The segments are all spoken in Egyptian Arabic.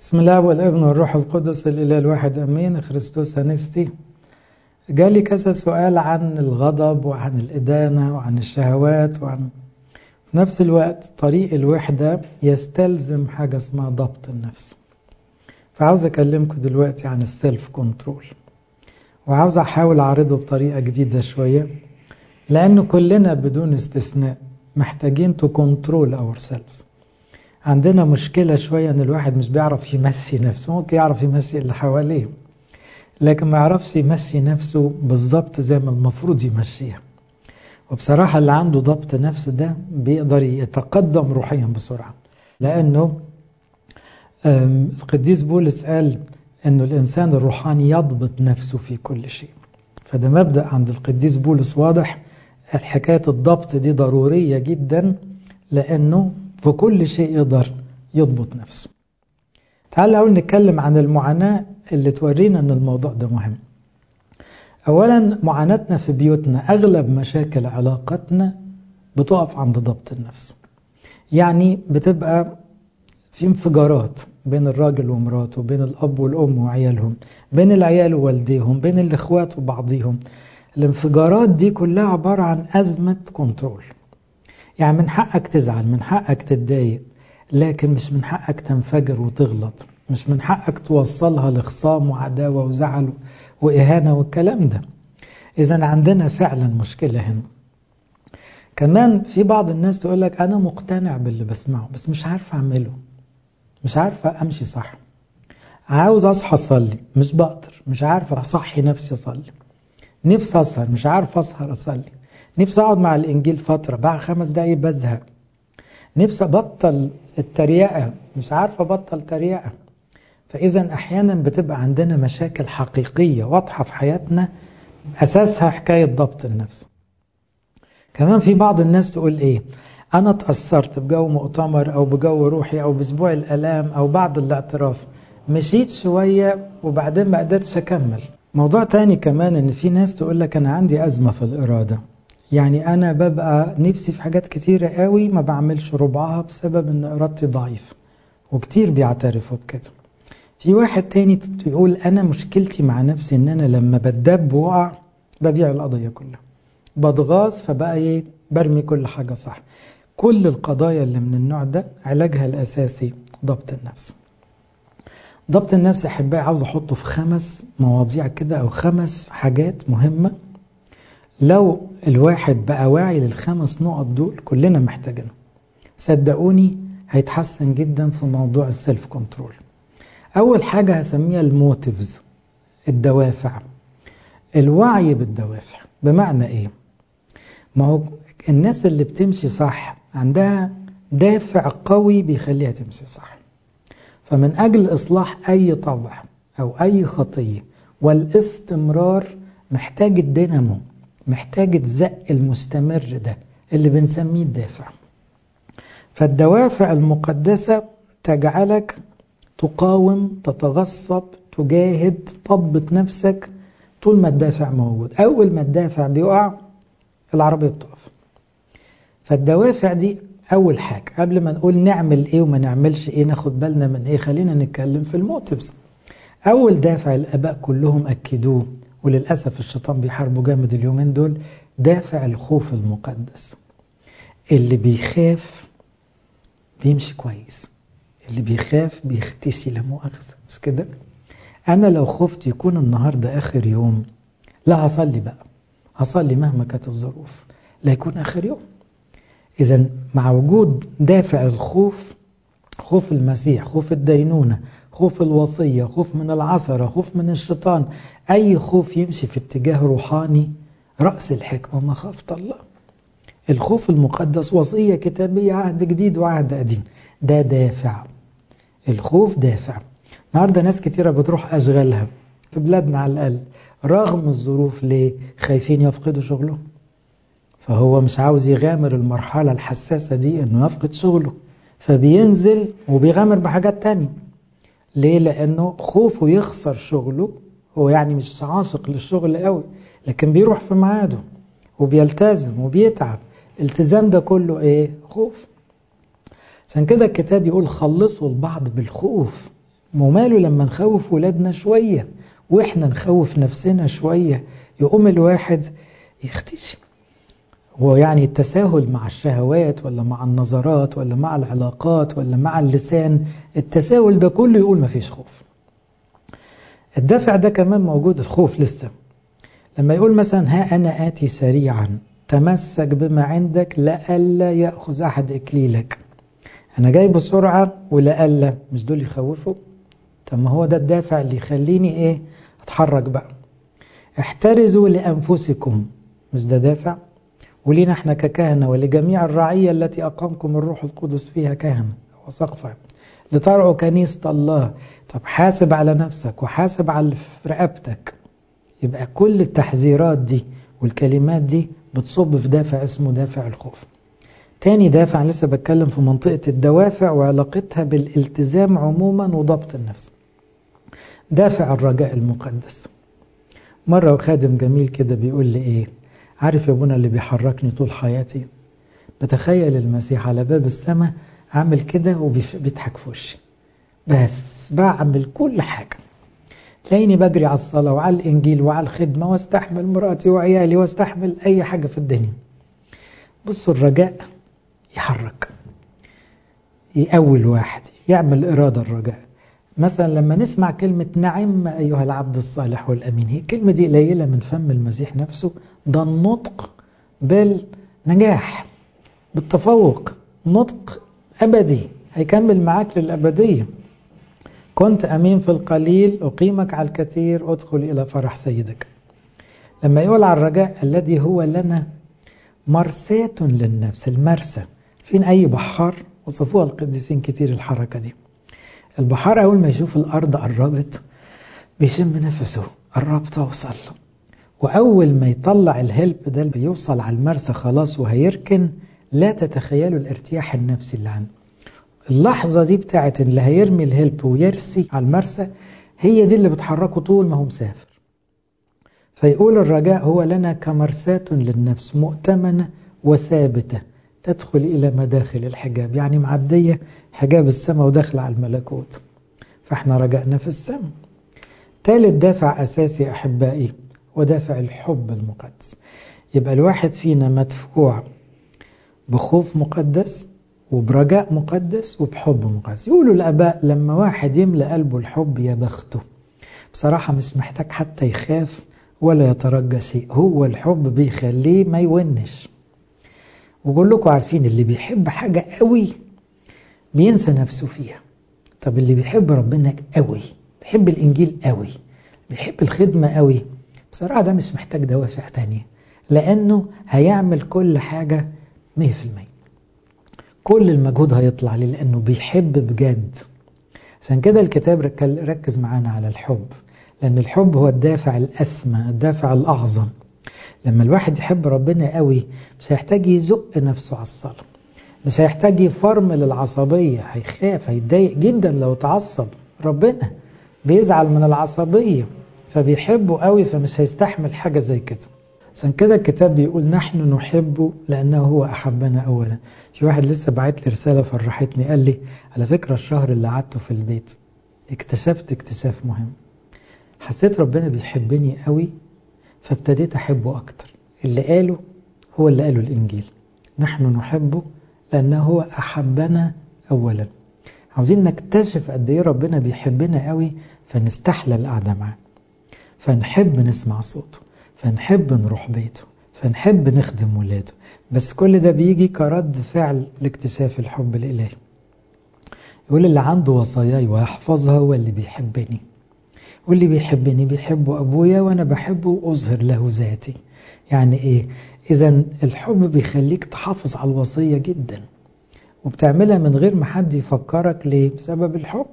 بسم الله والابن والروح القدس الإله الواحد أمين خريستوس أنستي جالي كذا سؤال عن الغضب وعن الإدانة وعن الشهوات وعن في نفس الوقت طريق الوحدة يستلزم حاجة اسمها ضبط النفس فعاوز أكلمكم دلوقتي عن السيلف كنترول وعاوز أحاول أعرضه بطريقة جديدة شوية لأنه كلنا بدون استثناء محتاجين تو كنترول اور سيلفز عندنا مشكلة شوية ان الواحد مش بيعرف يمشي نفسه ممكن يعرف يمشي اللي حواليه لكن ما يعرفش يمشي نفسه بالظبط زي ما المفروض يمشيها وبصراحة اللي عنده ضبط نفس ده بيقدر يتقدم روحيا بسرعة لأنه القديس بولس قال أنه الإنسان الروحاني يضبط نفسه في كل شيء فده مبدأ عند القديس بولس واضح الحكاية الضبط دي ضرورية جدا لأنه في كل شيء يقدر يضبط نفسه تعال أقول نتكلم عن المعاناة اللي تورينا أن الموضوع ده مهم أولا معاناتنا في بيوتنا أغلب مشاكل علاقتنا بتقف عند ضبط النفس يعني بتبقى في انفجارات بين الراجل ومراته بين الأب والأم وعيالهم بين العيال ووالديهم بين الإخوات وبعضهم الانفجارات دي كلها عبارة عن أزمة كنترول يعني من حقك تزعل من حقك تتضايق لكن مش من حقك تنفجر وتغلط مش من حقك توصلها لخصام وعداوة وزعل وإهانة والكلام ده إذا عندنا فعلا مشكلة هنا كمان في بعض الناس تقول لك أنا مقتنع باللي بسمعه بس مش عارف أعمله مش عارفة أمشي صح عاوز أصحى أصلي مش بقدر مش عارف أصحي نفسي أصلي نفسي أسهر مش عارف أسهر أصلي نفسي أقعد مع الإنجيل فترة بعد خمس دقايق بزهق نفسي أبطل التريقة مش عارف أبطل تريقة فإذا أحيانا بتبقى عندنا مشاكل حقيقية واضحة في حياتنا أساسها حكاية ضبط النفس كمان في بعض الناس تقول إيه أنا تأثرت بجو مؤتمر أو بجو روحي أو بأسبوع الألام أو بعد الاعتراف مشيت شوية وبعدين ما قدرتش أكمل موضوع تاني كمان إن في ناس تقول لك أنا عندي أزمة في الإرادة يعني أنا ببقى نفسي في حاجات كتيرة قوي ما بعملش ربعها بسبب إن إرادتي ضعيف وكتير بيعترفوا بكده في واحد تاني يقول أنا مشكلتي مع نفسي إن أنا لما بدب وقع ببيع القضية كلها بتغاظ فبقى إيه برمي كل حاجة صح كل القضايا اللي من النوع ده علاجها الأساسي ضبط النفس ضبط النفس أحبائي عاوز أحطه في خمس مواضيع كده أو خمس حاجات مهمة لو الواحد بقى واعي للخمس نقط دول كلنا محتاجينهم صدقوني هيتحسن جدا في موضوع السيلف كنترول أول حاجة هسميها الموتيفز الدوافع الوعي بالدوافع بمعنى إيه؟ ما هو الناس اللي بتمشي صح عندها دافع قوي بيخليها تمشي صح فمن أجل إصلاح أي طبع أو أي خطية والاستمرار محتاج الدينامو محتاج الزق المستمر ده اللي بنسميه الدافع فالدوافع المقدسة تجعلك تقاوم تتغصب تجاهد تضبط نفسك طول ما الدافع موجود أول ما الدافع بيقع العربية بتقف فالدوافع دي أول حاجة قبل ما نقول نعمل إيه وما نعملش إيه ناخد بالنا من إيه خلينا نتكلم في الموتيفز أول دافع الآباء كلهم أكدوه وللأسف الشيطان بيحاربه جامد اليومين دول دافع الخوف المقدس اللي بيخاف بيمشي كويس اللي بيخاف بيختشي لا مؤاخذة مش كده أنا لو خفت يكون النهاردة آخر يوم لا هصلي بقى هصلي مهما كانت الظروف لا يكون آخر يوم إذا مع وجود دافع الخوف خوف المسيح خوف الدينونة خوف الوصية خوف من العثرة خوف من الشيطان أي خوف يمشي في اتجاه روحاني رأس الحكمة مخافة الله الخوف المقدس وصية كتابية عهد جديد وعهد قديم ده دافع الخوف دافع النهاردة ناس كتيرة بتروح أشغالها في بلادنا على الأقل رغم الظروف ليه خايفين يفقدوا شغلهم فهو مش عاوز يغامر المرحلة الحساسة دي انه يفقد شغله فبينزل وبيغامر بحاجات تانية ليه لانه خوفه يخسر شغله هو يعني مش عاشق للشغل قوي لكن بيروح في ميعاده وبيلتزم وبيتعب الالتزام ده كله ايه خوف عشان كده الكتاب يقول خلصوا البعض بالخوف وماله لما نخوف ولادنا شوية وإحنا نخوف نفسنا شوية يقوم الواحد يختشي هو يعني التساهل مع الشهوات ولا مع النظرات ولا مع العلاقات ولا مع اللسان التساهل ده كله يقول ما فيش خوف الدافع ده كمان موجود الخوف لسه لما يقول مثلا ها أنا آتي سريعا تمسك بما عندك لألا يأخذ أحد إكليلك أنا جاي بسرعة ولألا مش دول يخوفوا طب ما هو ده الدافع اللي يخليني إيه أتحرك بقى احترزوا لأنفسكم مش ده دافع ولينا احنا ككهنة ولجميع الرعية التي أقامكم الروح القدس فيها كهنة وسقفة لترعوا كنيسة الله طب حاسب على نفسك وحاسب على رقبتك يبقى كل التحذيرات دي والكلمات دي بتصب في دافع اسمه دافع الخوف تاني دافع لسه بتكلم في منطقة الدوافع وعلاقتها بالالتزام عموما وضبط النفس دافع الرجاء المقدس مرة خادم جميل كده بيقول لي ايه عارف يا ابونا اللي بيحركني طول حياتي بتخيل المسيح على باب السماء عامل كده وبيضحك في وشي بس بعمل كل حاجة تلاقيني بجري على الصلاة وعلى الإنجيل وعلى الخدمة واستحمل مراتي وعيالي واستحمل أي حاجة في الدنيا بصوا الرجاء يحرك يقوي الواحد يعمل إرادة الرجاء مثلا لما نسمع كلمة نعم أيها العبد الصالح والأمين هي الكلمة دي قليلة من فم المسيح نفسه ده النطق بالنجاح بالتفوق نطق أبدي هيكمل معاك للأبدية كنت أمين في القليل أقيمك على الكثير أدخل إلى فرح سيدك لما يقول على الرجاء الذي هو لنا مرساة للنفس المرسى فين أي بحار وصفوها القديسين كتير الحركة دي البحار أول ما يشوف الأرض قربت بيشم نفسه قربت أوصل وأول ما يطلع الهلب ده بيوصل على المرسى خلاص وهيركن لا تتخيلوا الارتياح النفسي اللي عنده اللحظة دي بتاعت اللي هيرمي الهلب ويرسي على المرسى هي دي اللي بتحركه طول ما هو مسافر فيقول الرجاء هو لنا كمرساة للنفس مؤتمنة وثابتة تدخل إلى مداخل الحجاب يعني معدية حجاب السماء وداخل على الملكوت فاحنا رجعنا في السماء ثالث دافع أساسي أحبائي ودافع الحب المقدس يبقى الواحد فينا مدفوع بخوف مقدس وبرجاء مقدس وبحب مقدس يقولوا الآباء لما واحد يملأ قلبه الحب يا بخته بصراحة مش محتاج حتى يخاف ولا يترجى شيء هو الحب بيخليه ما يونش وقول لكم عارفين اللي بيحب حاجة قوي بينسى نفسه فيها طب اللي بيحب ربنا قوي بيحب الإنجيل قوي بيحب الخدمة قوي بصراحة ده مش محتاج دوافع تانية لأنه هيعمل كل حاجة 100% كل المجهود هيطلع ليه لأنه بيحب بجد عشان كده الكتاب ركز معانا على الحب لأن الحب هو الدافع الأسمى الدافع الأعظم لما الواحد يحب ربنا قوي مش هيحتاج يزق نفسه على الصلاة مش هيحتاج يفرمل العصبية هيخاف هيتضايق جدا لو تعصب ربنا بيزعل من العصبية فبيحبه قوي فمش هيستحمل حاجة زي كده عشان كده الكتاب بيقول نحن نحبه لأنه هو أحبنا أولا في واحد لسه بعت لي رسالة فرحتني قال لي على فكرة الشهر اللي قعدته في البيت اكتشفت اكتشاف مهم حسيت ربنا بيحبني قوي فابتديت أحبه أكتر اللي قاله هو اللي قاله الإنجيل نحن نحبه لأنه هو أحبنا أولا عاوزين نكتشف قد إيه ربنا بيحبنا قوي فنستحلى القعدة معاه فنحب نسمع صوته فنحب نروح بيته فنحب نخدم ولاده بس كل ده بيجي كرد فعل لاكتشاف الحب الإلهي يقول اللي عنده وصاياي ويحفظها هو اللي بيحبني واللي بيحبني بيحبه أبويا وأنا بحبه وأظهر له ذاتي يعني إيه؟ إذا الحب بيخليك تحافظ على الوصية جدا وبتعملها من غير ما حد يفكرك ليه؟ بسبب الحب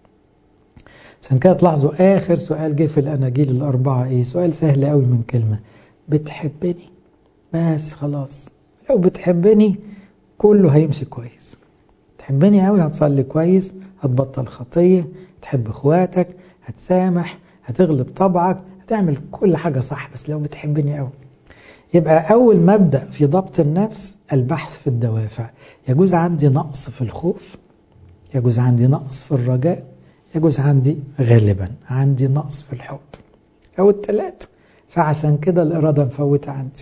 عشان كده تلاحظوا آخر سؤال جه في الأناجيل الأربعة إيه؟ سؤال سهل قوي من كلمة بتحبني؟ بس خلاص لو بتحبني كله هيمشي كويس تحبني قوي هتصلي كويس هتبطل خطية تحب اخواتك هتسامح هتغلب طبعك هتعمل كل حاجة صح بس لو بتحبني قوي يبقى أول مبدأ في ضبط النفس البحث في الدوافع يجوز عندي نقص في الخوف يجوز عندي نقص في الرجاء يجوز عندي غالبا عندي نقص في الحب أو التلاتة فعشان كده الإرادة مفوتة عندي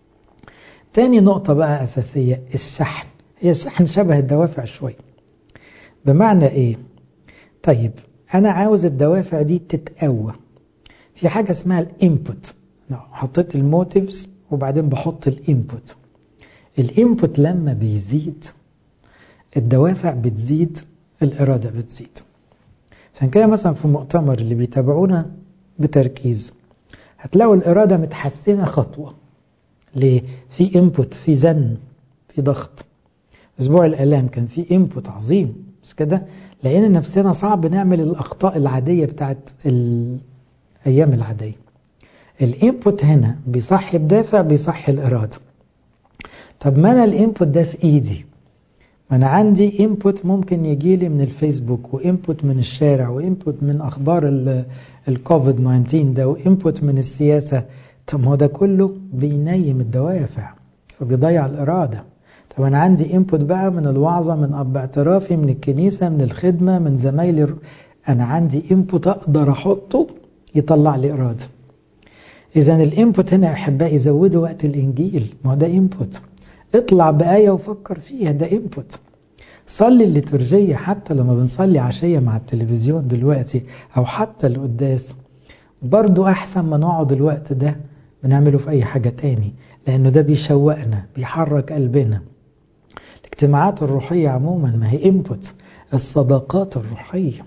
تاني نقطة بقى أساسية الشحن هي الشحن شبه الدوافع شوي بمعنى إيه طيب أنا عاوز الدوافع دي تتقوى في حاجة اسمها الانبوت حطيت الموتيفز وبعدين بحط الانبوت الانبوت لما بيزيد الدوافع بتزيد الإرادة بتزيد عشان كده مثلا في المؤتمر اللي بيتابعونا بتركيز هتلاقوا الإرادة متحسنة خطوة ليه؟ في انبوت في زن في ضغط أسبوع الآلام كان في انبوت عظيم مش كده؟ لقينا نفسنا صعب نعمل الأخطاء العادية بتاعت الأيام العادية الانبوت هنا بيصحي الدافع بيصحي الإرادة طب ما أنا الانبوت ده في إيدي ما أنا عندي انبوت ممكن يجي لي من الفيسبوك وانبوت من الشارع وانبوت من أخبار الكوفيد 19 ده وانبوت من السياسة طب ما هو ده كله بينيم الدوافع فبيضيع الإرادة طب أنا عندي انبوت بقى من الوعظة من أب اعترافي من الكنيسة من الخدمة من زمايلي أنا عندي انبوت أقدر أحطه يطلع لي إرادة إذا الانبوت هنا أحبائي زودوا وقت الإنجيل ما هو ده انبوت اطلع بآية وفكر فيها ده انبوت صلي الليتورجية حتى لما بنصلي عشية مع التلفزيون دلوقتي أو حتى القداس برضو أحسن ما نقعد الوقت ده بنعمله في أي حاجة تاني لأنه ده بيشوقنا بيحرك قلبنا الاجتماعات الروحية عموما ما هي انبوت الصداقات الروحية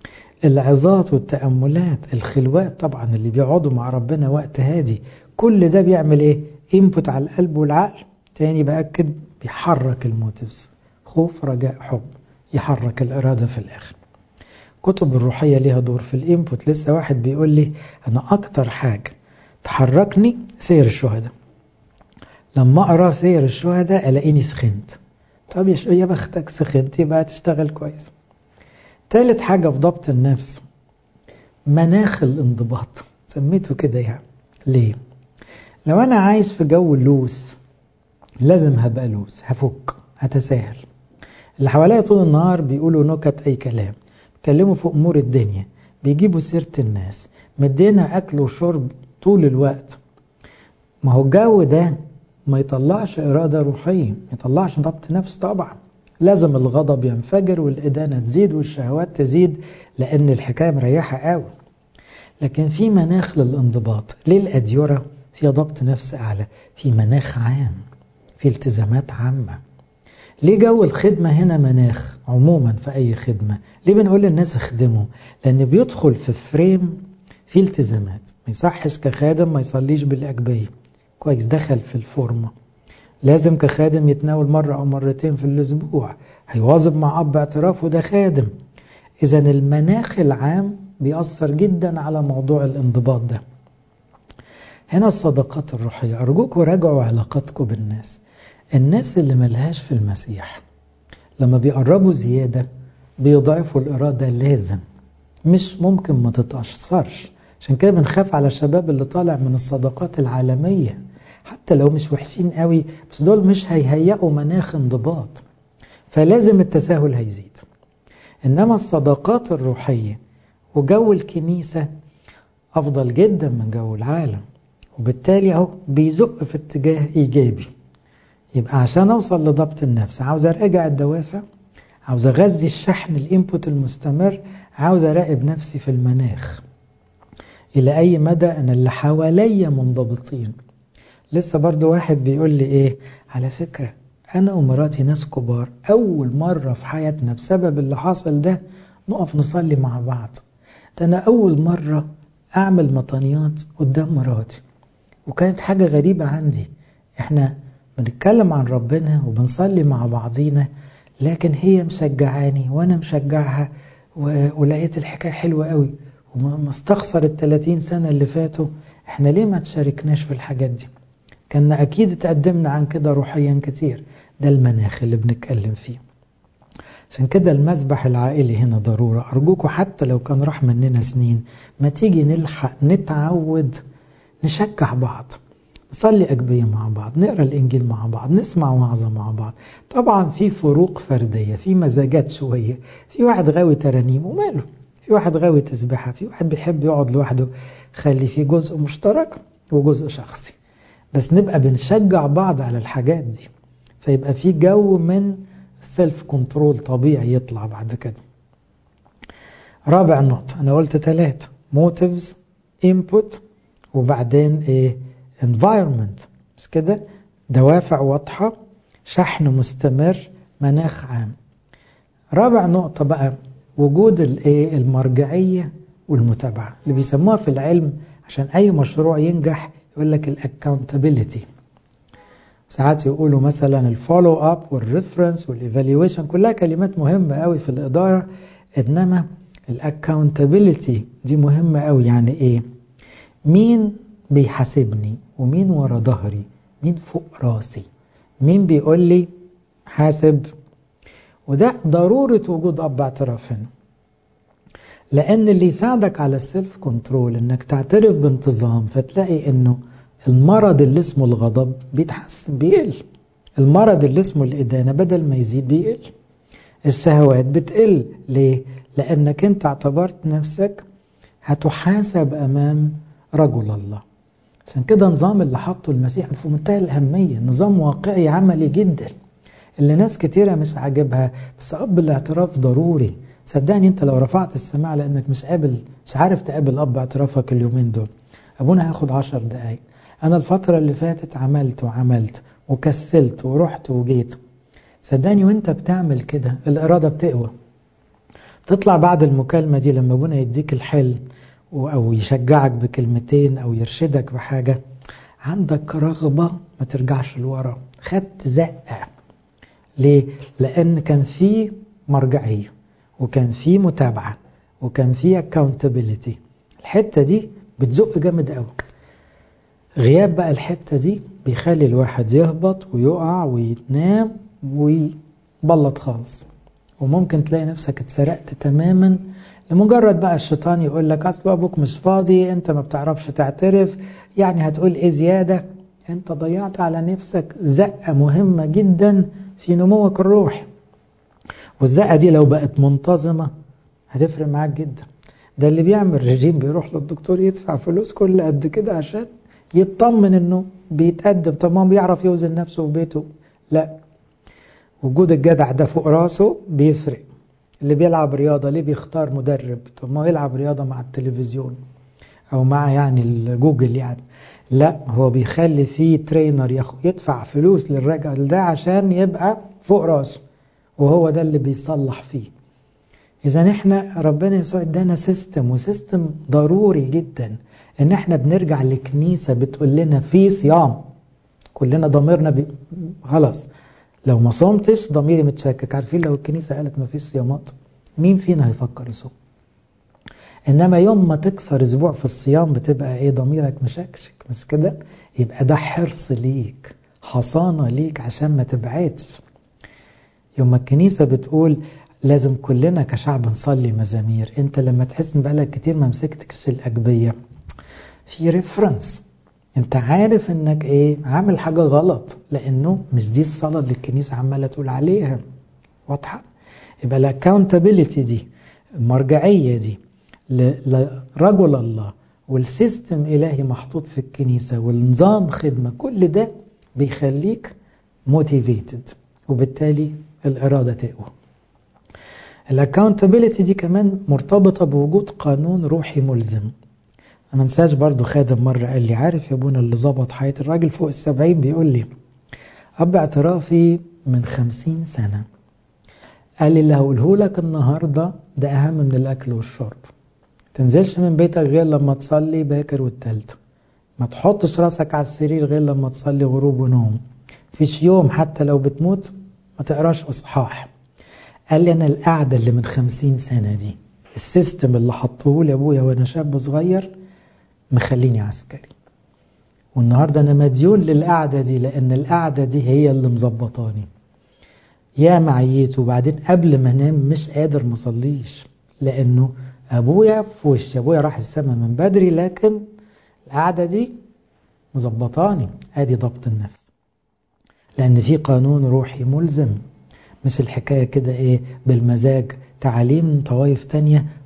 العظات والتأملات الخلوات طبعا اللي بيقعدوا مع ربنا وقت هادي كل ده بيعمل ايه انبوت على القلب والعقل تاني بأكد بيحرك الموتيفز خوف رجاء حب يحرك الإرادة في الآخر كتب الروحية ليها دور في الانبوت لسه واحد بيقول لي أنا أكتر حاجة تحركني سير الشهداء لما أقرأ سير الشهداء ألاقيني سخنت طب يا بختك سخنت يبقى تشتغل كويس تالت حاجة في ضبط النفس مناخ الانضباط سميته كده يعني ليه لو أنا عايش في جو لوس لازم هبقى لوس هفك هتساهل اللي حواليا طول النهار بيقولوا نكت أي كلام بيتكلموا في أمور الدنيا بيجيبوا سيرة الناس مدينا أكل وشرب طول الوقت ما هو الجو ده ما يطلعش إرادة روحية ما يطلعش ضبط نفس طبعا لازم الغضب ينفجر والإدانة تزيد والشهوات تزيد لأن الحكاية مريحة قوي لكن في مناخ للانضباط ليه الأديرة فيها ضبط نفس أعلى في مناخ عام في التزامات عامة ليه جو الخدمة هنا مناخ عموما في أي خدمة ليه بنقول للناس اخدموا لأن بيدخل في فريم في التزامات ما يصحش كخادم ما يصليش بالأجبية كويس دخل في الفورمة لازم كخادم يتناول مرة أو مرتين في الأسبوع هيواظب مع أب اعتراف وده خادم إذا المناخ العام بيأثر جدا على موضوع الانضباط ده هنا الصداقات الروحية أرجوكم راجعوا علاقاتكم بالناس الناس اللي ملهاش في المسيح لما بيقربوا زيادة بيضعفوا الإرادة لازم مش ممكن ما تتأثرش عشان كده بنخاف على الشباب اللي طالع من الصداقات العالمية حتى لو مش وحشين قوي بس دول مش هيهيئوا مناخ انضباط فلازم التساهل هيزيد إنما الصداقات الروحية وجو الكنيسة أفضل جدا من جو العالم وبالتالي أهو بيزق في اتجاه إيجابي يبقى عشان أوصل لضبط النفس عاوز أراجع الدوافع عاوز أغذي الشحن الإنبوت المستمر عاوز أراقب نفسي في المناخ إلى أي مدى أن اللي حواليا منضبطين لسه برضو واحد بيقول لي إيه على فكرة أنا ومراتي ناس كبار أول مرة في حياتنا بسبب اللي حاصل ده نقف نصلي مع بعض ده أنا أول مرة أعمل مطانيات قدام مراتي وكانت حاجة غريبة عندي إحنا بنتكلم عن ربنا وبنصلي مع بعضينا لكن هي مشجعاني وأنا مشجعها ولقيت الحكاية حلوة قوي وما استخسر الثلاثين سنة اللي فاتوا احنا ليه ما تشاركناش في الحاجات دي كان أكيد تقدمنا عن كده روحيا كتير ده المناخ اللي بنتكلم فيه عشان كده المسبح العائلي هنا ضرورة أرجوكم حتى لو كان راح مننا سنين ما تيجي نلحق نتعود نشجع بعض نصلي أجبية مع بعض نقرأ الإنجيل مع بعض نسمع وعظة مع بعض طبعا في فروق فردية في مزاجات شوية في واحد غاوي ترانيم وماله في في واحد غاوي تسبحة في واحد بيحب يقعد لوحده خلي فيه جزء مشترك وجزء شخصي بس نبقى بنشجع بعض على الحاجات دي فيبقى في جو من السيلف كنترول طبيعي يطلع بعد كده رابع نقطة أنا قلت ثلاثة موتيفز input وبعدين ايه environment مش كده دوافع واضحة شحن مستمر مناخ عام رابع نقطة بقى وجود الايه المرجعية والمتابعة اللي بيسموها في العلم عشان أي مشروع ينجح يقول لك الاكونتابيلتي ساعات يقولوا مثلا الفولو اب والريفرنس والايفالويشن كلها كلمات مهمة قوي في الإدارة إنما الاكونتابيلتي دي مهمة قوي يعني إيه مين بيحاسبني ومين ورا ظهري مين فوق راسي مين بيقول لي حاسب وده ضرورة وجود أب اعتراف هنا لأن اللي يساعدك على السيلف كنترول إنك تعترف بانتظام فتلاقي إنه المرض اللي اسمه الغضب بيتحسن بيقل المرض اللي اسمه الإدانة بدل ما يزيد بيقل الشهوات بتقل ليه؟ لأنك أنت اعتبرت نفسك هتحاسب أمام رجل الله عشان كده نظام اللي حطه المسيح في منتهى الأهمية نظام واقعي عملي جدا اللي ناس كتيرة مش عاجبها بس أب الاعتراف ضروري صدقني انت لو رفعت السماعة لأنك مش قابل مش عارف تقابل أب اعترافك اليومين دول أبونا هياخد عشر دقايق أنا الفترة اللي فاتت عملت وعملت وكسلت ورحت وجيت صدقني وانت بتعمل كده الإرادة بتقوى تطلع بعد المكالمة دي لما ابونا يديك الحل أو يشجعك بكلمتين أو يرشدك بحاجة عندك رغبة ما ترجعش لورا خدت زقة ليه؟ لأن كان في مرجعية وكان في متابعة وكان في accountability الحتة دي بتزق جامد قوي غياب بقى الحتة دي بيخلي الواحد يهبط ويقع ويتنام ويبلط خالص وممكن تلاقي نفسك اتسرقت تماما لمجرد بقى الشيطان يقول لك اصل ابوك مش فاضي انت ما بتعرفش تعترف يعني هتقول ايه زياده انت ضيعت على نفسك زقه مهمه جدا في نموك الروحي والزقه دي لو بقت منتظمه هتفرق معاك جدا ده اللي بيعمل رجيم بيروح للدكتور يدفع فلوس كل قد كده عشان يطمن انه بيتقدم طب ما بيعرف يوزن نفسه في بيته لا وجود الجدع ده فوق راسه بيفرق اللي بيلعب رياضة ليه بيختار مدرب طب ما يلعب رياضة مع التلفزيون أو مع يعني الجوجل يعني لا هو بيخلي فيه ترينر يدفع فلوس للرجل ده عشان يبقى فوق راسه وهو ده اللي بيصلح فيه إذا احنا ربنا يسوع ادانا سيستم وسيستم ضروري جدا ان احنا بنرجع لكنيسة بتقول لنا في صيام كلنا ضميرنا بي... خلاص لو ما صمتش ضميري متشكك عارفين لو الكنيسة قالت ما فيش صيامات مين فينا هيفكر يصوم انما يوم ما تكسر اسبوع في الصيام بتبقى ايه ضميرك مشكشك مش كده يبقى ده حرص ليك حصانة ليك عشان ما تبعدش يوم ما الكنيسة بتقول لازم كلنا كشعب نصلي مزامير انت لما تحس ان بقالك كتير ما مسكتكش الاجبية في ريفرنس انت عارف انك ايه عامل حاجة غلط لانه مش دي الصلاة اللي الكنيسة عمالة تقول عليها واضحة يبقى الاكاونتابيلتي دي المرجعية دي لرجل الله والسيستم الهي محطوط في الكنيسة والنظام خدمة كل ده بيخليك موتيفيتد وبالتالي الإرادة تقوى الاكاونتابيلتي دي كمان مرتبطة بوجود قانون روحي ملزم ما انساش برضو خادم مرة قال لي عارف يا ابونا اللي ظبط حياة الراجل فوق السبعين بيقول لي أب اعترافي من خمسين سنة قال لي اللي هقوله لك النهاردة ده أهم من الأكل والشرب تنزلش من بيتك غير لما تصلي باكر والتالتة ما تحطش راسك على السرير غير لما تصلي غروب ونوم فيش يوم حتى لو بتموت ما تقراش إصحاح قال لي أنا القعدة اللي من خمسين سنة دي السيستم اللي حطوه لي أبويا وأنا شاب صغير مخليني عسكري والنهاردة أنا مديون للقعدة دي لأن القعدة دي هي اللي مظبطاني يا معيت وبعدين قبل ما انام مش قادر مصليش لأنه أبويا في وشي أبويا راح السماء من بدري لكن القعدة دي مظبطاني ادي ضبط النفس لأن في قانون روحي ملزم مش الحكاية كده إيه بالمزاج تعاليم طوائف تانية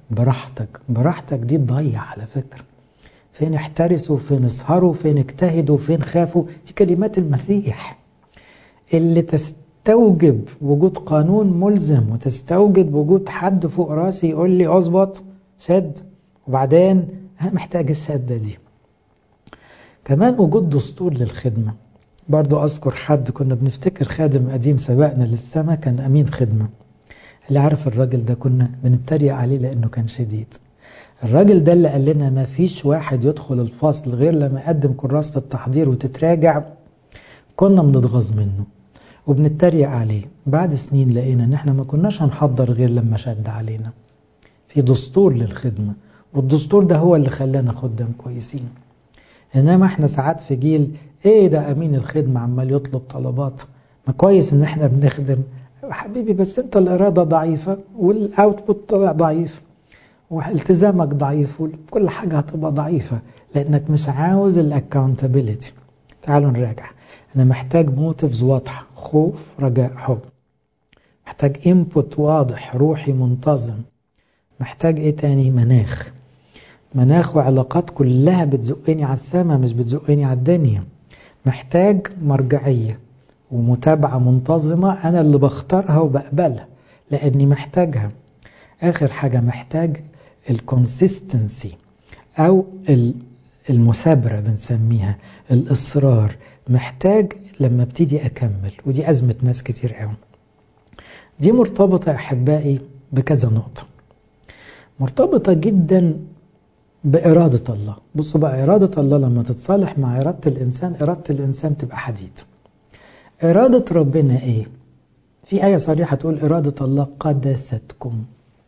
براحتك براحتك دي تضيع على فكرة فين احترسوا فين اسهروا فين اجتهدوا فين خافوا دي كلمات المسيح اللي تستوجب وجود قانون ملزم وتستوجب وجود حد فوق راسي يقول لي اظبط شد وبعدين محتاج الشدة دي كمان وجود دستور للخدمة برضو أذكر حد كنا بنفتكر خادم قديم سبقنا للسماء كان أمين خدمة اللي عارف الراجل ده كنا بنتريق عليه لأنه كان شديد الراجل ده اللي قال لنا ما فيش واحد يدخل الفصل غير لما يقدم كراسة التحضير وتتراجع كنا بنتغاظ منه وبنتريق عليه بعد سنين لقينا ان احنا ما كناش هنحضر غير لما شد علينا في دستور للخدمة والدستور ده هو اللي خلانا خدام كويسين انما احنا ساعات في جيل ايه ده امين الخدمة عمال يطلب طلبات ما كويس ان احنا بنخدم حبيبي بس انت الاراده ضعيفه والاوتبوت طلع ضعيف والتزامك ضعيف وكل حاجه هتبقى ضعيفه لانك مش عاوز الاكونتابيلتي تعالوا نراجع انا محتاج موتيفز واضحه خوف رجاء حب محتاج انبوت واضح روحي منتظم محتاج ايه تاني مناخ مناخ وعلاقات كلها بتزقني على السماء مش بتزقني على الدنيا محتاج مرجعيه ومتابعة منتظمة أنا اللي بختارها وبقبلها لأني محتاجها آخر حاجة محتاج الكونسيستنسي أو المثابرة بنسميها الإصرار محتاج لما ابتدي أكمل ودي أزمة ناس كتير قوي دي مرتبطة أحبائي بكذا نقطة مرتبطة جدا بإرادة الله بصوا بقى إرادة الله لما تتصالح مع إرادة الإنسان إرادة الإنسان تبقى حديد إرادة ربنا إيه؟ في آية صريحة تقول إرادة الله قدستكم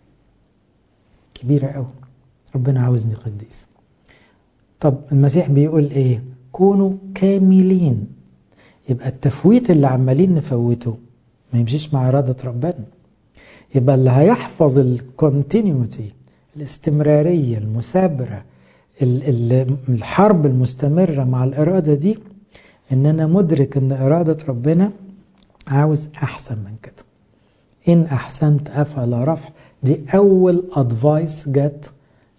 كبيرة أوي ربنا عاوزني قديس طب المسيح بيقول إيه؟ كونوا كاملين يبقى التفويت اللي عمالين نفوته ما يمشيش مع إرادة ربنا يبقى اللي هيحفظ الكونتينيوتي الاستمرارية المثابرة الحرب المستمرة مع الإرادة دي ان انا مدرك ان ارادة ربنا عاوز احسن من كده ان احسنت افعل رفع دي اول ادفايس جت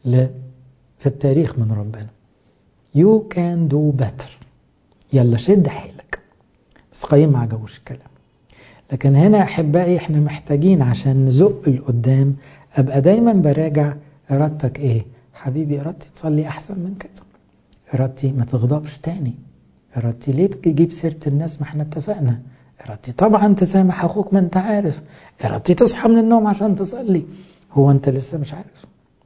في التاريخ من ربنا you can do better يلا شد حيلك بس قيم ما عجبوش الكلام لكن هنا احبائي احنا محتاجين عشان نزق لقدام ابقى دايما براجع ارادتك ايه حبيبي ارادتي تصلي احسن من كده ارادتي ما تغضبش تاني ارادتي ليه تجيب سيره الناس ما احنا اتفقنا ارادتي طبعا تسامح اخوك ما انت عارف ارادتي تصحى من النوم عشان تصلي هو انت لسه مش عارف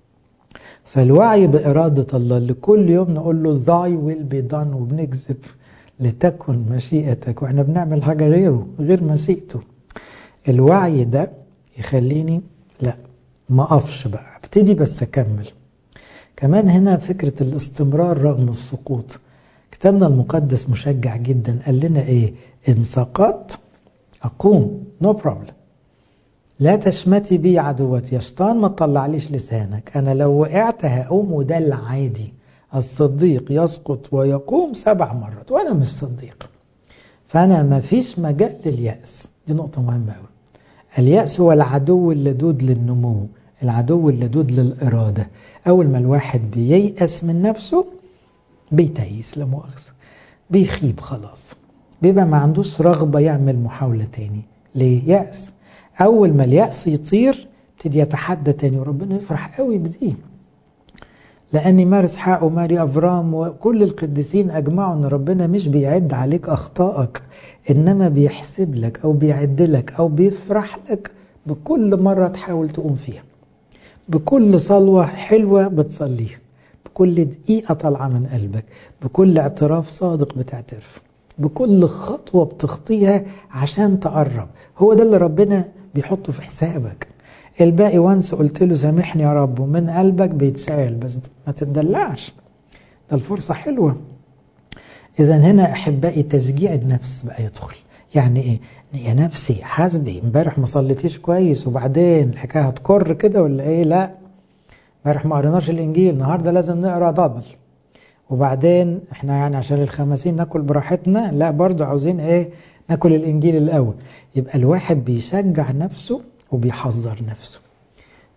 فالوعي بإرادة الله اللي كل يوم نقول له thy will be done وبنكذب لتكن مشيئتك واحنا بنعمل حاجة غيره غير مشيئته الوعي ده يخليني لا ما اقفش بقى ابتدي بس اكمل كمان هنا فكرة الاستمرار رغم السقوط كتابنا المقدس مشجع جدا قال لنا ايه ان سقطت اقوم نو no بروبلم لا تشمتي بي عدوتي يا شيطان ما تطلعليش لسانك انا لو وقعت هقوم وده العادي الصديق يسقط ويقوم سبع مرات وانا مش صديق فانا ما فيش مجال لليأس دي نقطة مهمة قوي اليأس هو العدو اللدود للنمو العدو اللدود للإرادة أول ما الواحد بييأس من نفسه بيتيس لا مؤاخذة بيخيب خلاص بيبقى ما عندوش رغبة يعمل محاولة تاني ليه؟ يأس أول ما اليأس يطير ابتدي يتحدى تاني وربنا يفرح قوي بدي لأن مارس حق وماري أفرام وكل القديسين أجمعوا أن ربنا مش بيعد عليك أخطائك إنما بيحسب لك أو بيعد لك أو بيفرح لك بكل مرة تحاول تقوم فيها بكل صلوة حلوة بتصليها بكل دقيقة طالعة من قلبك بكل اعتراف صادق بتعترف بكل خطوة بتخطيها عشان تقرب هو ده اللي ربنا بيحطه في حسابك الباقي وانس قلت له سامحني يا رب ومن قلبك بيتسأل بس ما تدلعش ده الفرصة حلوة إذا هنا أحبائي تشجيع النفس بقى يدخل يعني إيه يا نفسي حاسبي امبارح ما صليتيش كويس وبعدين الحكاية هتكر كده ولا إيه لا امبارح ما قريناش الإنجيل النهاردة لازم نقرأ دبل وبعدين احنا يعني عشان الخمسين ناكل براحتنا لا برضو عاوزين ايه ناكل الانجيل الاول يبقى الواحد بيشجع نفسه وبيحذر نفسه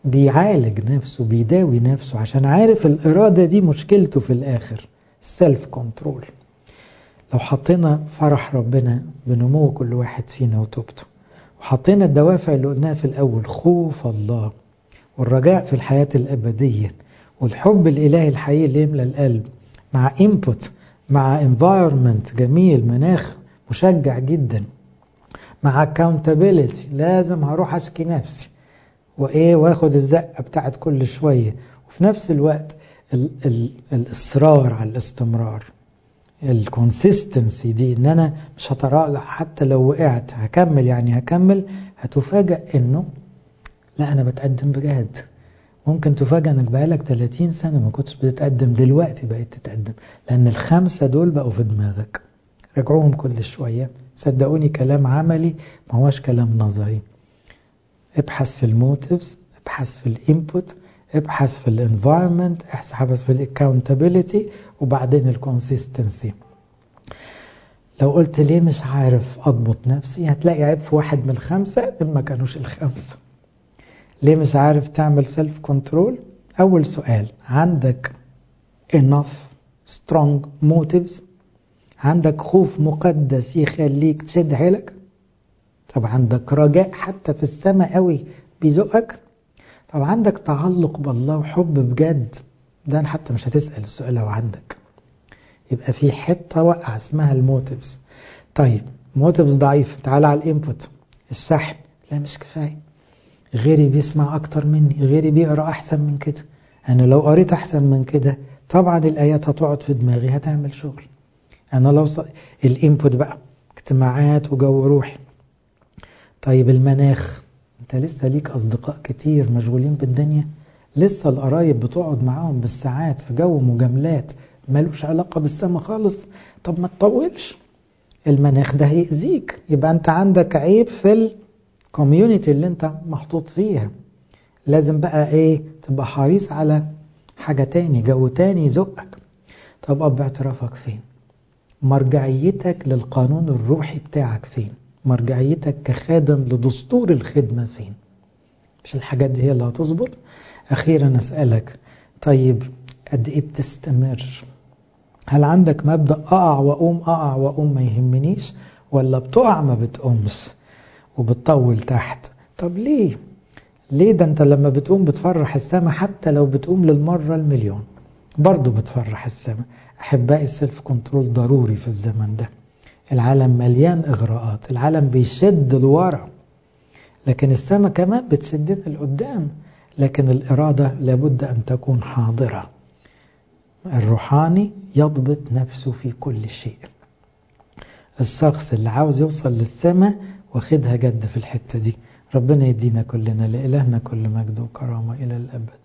بيعالج نفسه بيداوي نفسه عشان عارف الإرادة دي مشكلته في الآخر سيلف كنترول لو حطينا فرح ربنا بنمو كل واحد فينا وتوبته وحطينا الدوافع اللي قلناها في الأول خوف الله والرجاء في الحياة الأبدية والحب الإلهي الحقيقي اللي يملى القلب مع input مع environment جميل مناخ مشجع جدا مع accountability لازم هروح أشكي نفسي وإيه واخد الزقة بتاعت كل شوية وفي نفس الوقت ال ال الإصرار على الاستمرار الكونسيستنسي دي ان انا مش هتراجع حتى لو وقعت هكمل يعني هكمل هتفاجأ انه لا انا بتقدم بجد ممكن تفاجأ انك بقالك 30 سنة ما كنتش بتتقدم دلوقتي بقيت تتقدم لان الخمسة دول بقوا في دماغك راجعوهم كل شوية صدقوني كلام عملي ما هوش كلام نظري ابحث في الموتيفز ابحث في الانبوت ابحث في الانفايرمنت ابحث في الاكاونتابيلتي وبعدين الكونسيستنسي لو قلت ليه مش عارف اضبط نفسي هتلاقي عيب في واحد من الخمسه ما كانوش الخمسه ليه مش عارف تعمل سيلف كنترول اول سؤال عندك enough strong motives عندك خوف مقدس يخليك تشد حيلك طب عندك رجاء حتى في السماء قوي بيزقك طب عندك تعلق بالله وحب بجد ده حتى مش هتسأل السؤال لو عندك يبقى في حتة وقع اسمها الموتيفز طيب موتيفز ضعيف تعال على الانبوت السحب لا مش كفاية غيري بيسمع أكتر مني غيري بيقرأ أحسن من كده أنا لو قريت أحسن من كده طبعا الآيات هتقعد في دماغي هتعمل شغل أنا لو ص... الانبوت بقى اجتماعات وجو روحي طيب المناخ انت لسه ليك اصدقاء كتير مشغولين بالدنيا لسه القرايب بتقعد معاهم بالساعات في جو مجاملات ملوش علاقة بالسما خالص طب ما تطولش المناخ ده هيأذيك يبقى انت عندك عيب في الكوميونتي اللي انت محطوط فيها لازم بقى ايه تبقى حريص على حاجة تاني جو تاني يزقك طب اب اعترافك فين مرجعيتك للقانون الروحي بتاعك فين مرجعيتك كخادم لدستور الخدمة فين مش الحاجات دي هي اللي هتظبط أخيرا أسألك طيب قد إيه بتستمر هل عندك مبدأ أقع وأقوم أقع وأقوم ما يهمنيش ولا بتقع ما بتقومش وبتطول تحت طب ليه ليه ده انت لما بتقوم بتفرح السماء حتى لو بتقوم للمرة المليون برضو بتفرح السماء أحبائي السيلف كنترول ضروري في الزمن ده العالم مليان إغراءات العالم بيشد لورا لكن السماء كمان بتشدنا لقدام لكن الإرادة لابد أن تكون حاضرة الروحاني يضبط نفسه في كل شيء الشخص اللي عاوز يوصل للسماء واخدها جد في الحتة دي ربنا يدينا كلنا لإلهنا كل مجد وكرامة إلى الأبد